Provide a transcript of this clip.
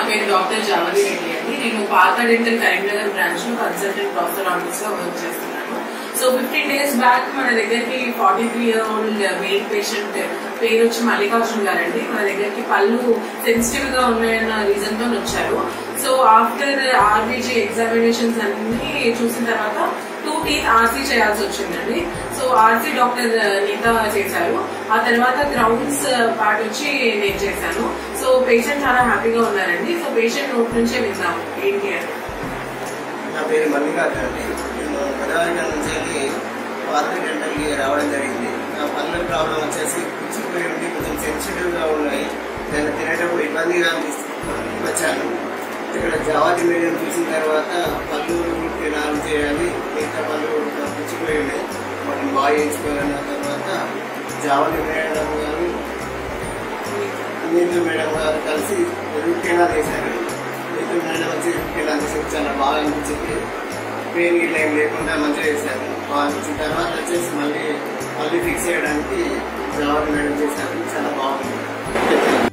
పేరు డాక్టర్ జావలి రెడ్డి అండి నేను పాత డెంటల్ కరీంనగర్ బ్రాంచ్ లో కన్సల్టెంట్ ప్రొఫెసర్ ఆఫీస్ లో వర్క్ చేస్తున్నాను సో ఫిఫ్టీన్ డేస్ బ్యాక్ మన దగ్గరికి forty three year old male patient పేరు వచ్చి మల్లికార్జున్ గారండి మన దగ్గరికి పళ్ళు సెన్సిటివ్ గా ఉన్నాయన్న రీజన్ తో వచ్చారు సో ఆఫ్టర్ ఆర్బీజీ ఎగ్జామినేషన్స్ అన్ని చూసిన తర్వాత టూ టీత్ ఆర్సీ చేయాల్సి వచ్చిందండి సో ఆర్సీ డాక్టర్ నీత చేశారు ఆ తర్వాత గ్రౌండ్స్ పార్ట్ వచ్చి నేను చేశాను సో పేషెంట్ చాలా హ్యాపీగా ఉన్నారండి సో పేషెంట్ నోట్ నుంచే విన్నాము ఏంటి అని నా పేరు మల్లికార్జున అండి నేను గోదావరి నుంచి వెళ్ళి పాత గంటలకి రావడం జరిగింది నా పనుల ప్రాబ్లం వచ్చేసి పుచ్చిపోయి ఉండి కొంచెం సెన్సిటివ్గా ఉన్నాయి దాన్ని తినేటప్పుడు ఇబ్బందిగా అనిపిస్తుంది వచ్చాను ఇక్కడ జవాది మీడియం చూసిన తర్వాత పళ్ళు తినాలి చేయాలి మిగతా పళ్ళు పుచ్చిపోయి ఉన్నాయి మనం బాగా చేయించుకోవాలన్న తర్వాత జావది మేడం గారు నీతు మేడం గారు కలిసి రూట్ కెనాల్ చేశారు నీతు మేడం వచ్చి రూట్ కెనాల్ చేసి చాలా బాగా అనిపించింది పెయిన్ గిట్ల ఏం లేకుండా మంచిగా చేశారు బాగా అనిపించిన తర్వాత వచ్చేసి మళ్ళీ మళ్ళీ ఫిక్స్ చేయడానికి జవాబు మేడం చేశారు చాలా బాగుంది